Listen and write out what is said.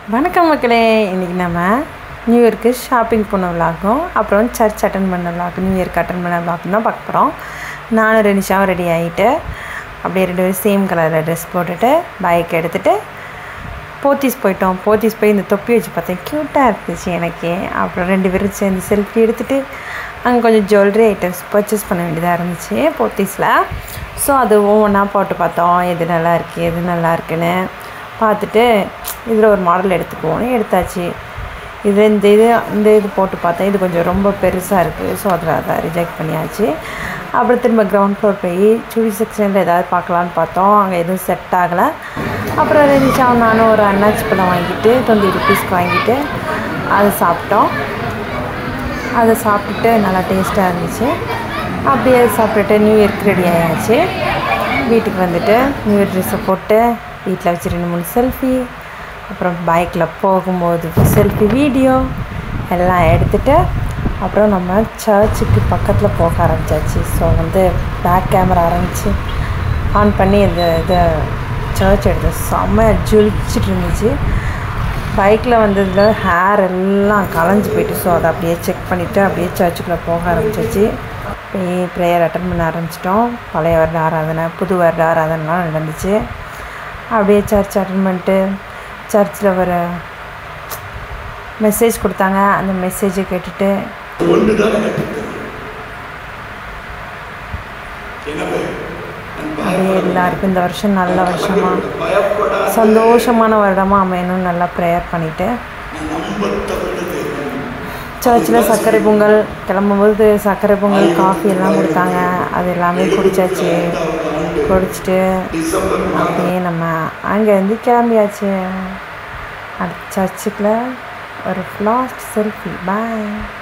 வணக்கம் மக்களே இன்றைக்கி நம்ம நியூ இயர்க்கு ஷாப்பிங் போன விளாகும் அப்புறம் சர்ச் அட்டன் பண்ண விளாக் நியூ இயர்க்கு அட்டன் பண்ண விளாக் தான் பார்க்க போகிறோம் நானும் ரெனிஷாவும் ரெடி ஆகிட்டு அப்படியே ரெண்டு பேரும் சேம் கலரில் ட்ரெஸ் போட்டுட்டு பைக் எடுத்துகிட்டு போத்தீஸ் போயிட்டோம் போத்தீஸ் போய் இந்த தொப்பி வச்சு பார்த்தேன் க்யூட்டாக இருந்துச்சு எனக்கு அப்புறம் ரெண்டு பேரும் சேர்ந்து செல்ஃபி எடுத்துகிட்டு அங்கே கொஞ்சம் ஜுவல்லரி ஐட்டம்ஸ் பர்ச்சேஸ் பண்ண வேண்டியதாக இருந்துச்சு போத்தீஸில் ஸோ அது ஒவ்வொன்றா போட்டு பார்த்தோம் எது நல்லா இருக்குது எது நல்லா இருக்குன்னு பார்த்துட்டு இதில் ஒரு மாடல் எடுத்துக்குவோன்னு எடுத்தாச்சு இது இந்த இது இந்த இது போட்டு பார்த்தேன் இது கொஞ்சம் ரொம்ப பெருசாக இருக்குது ஸோ அதில் அதை ரிஜெக்ட் பண்ணியாச்சு அப்புறம் திரும்ப கிரவுண்ட் ஃப்ளோர் போய் சுடி செக்ஷனில் ஏதாவது பார்க்கலான்னு பார்த்தோம் அங்கே எதுவும் செட் ஆகலை அப்புறம் ரெனிஷா நானும் ஒரு அன்னாச்சி பழம் வாங்கிட்டு டுவெண்ட்டி ருபீஸ்க்கு வாங்கிட்டு அதை சாப்பிட்டோம் அதை சாப்பிட்டுட்டு நல்லா டேஸ்ட்டாக இருந்துச்சு அப்படியே சாப்பிட்டுட்டு நியூ இயர்க்கு ரெடி ஆயாச்சு வீட்டுக்கு வந்துட்டு நியூ இயர் ட்ரெஸ்ஸை போட்டு வீட்டில் வச்சு ரெண்டு மூணு செல்ஃபி அப்புறம் பைக்கில் போகும்போது செல்ஃபி வீடியோ எல்லாம் எடுத்துகிட்டு அப்புறம் நம்ம சர்ச்சுக்கு பக்கத்தில் போக ஆரம்பிச்சாச்சு ஸோ வந்து பேக் கேமரா ஆரம்பித்து ஆன் பண்ணி இந்த இதை சர்ச் எடுத்து செம்ம ஜொலிச்சிட்டு இருந்துச்சு பைக்கில் வந்ததில் ஹேர் எல்லாம் களைஞ்சு போயிட்டு ஸோ அதை அப்படியே செக் பண்ணிவிட்டு அப்படியே சர்ச்சுக்குள்ளே போக ஆரம்பிச்சாச்சு போய் ப்ரேயர் அட்டன் பண்ண ஆரம்பிச்சிட்டோம் பழைய வருட ஆராதனை புது வருட ஆராதனைலாம் நடந்துச்சு அப்படியே சர்ச் அட்டன் பண்ணிட்டு சர்ச்சில் ஒரு மெசேஜ் கொடுத்தாங்க அந்த மெசேஜை கேட்டுட்டு ஒன்றுதான் எனக்கு தெரியும். எனவே அப்படியே எல்லாருக்கும் இந்த வருஷம் நல்ல வருஷமாக பயப்படாத சந்தோஷமான வருடமாக அமையணும்னு நல்லா ப்ரேயர் பண்ணிவிட்டு நம்பத்தகுந்த தேவன் சர்ச்சில் சர்க்கரை பொங்கல் கிளம்பும்போது சர்க்கரை பொங்கல் காஃபி எல்லாம் கொடுத்தாங்க அது எல்லாமே குடித்தாச்சு குடிச்சிட்டு டிசம்பர் அப்படியே நம்ம அங்கேருந்து கிளம்பியாச்சு அடுத்த சர்ச்சுக்குள்ள ஒரு லாஸ்ட் செல்ஃபி பாய்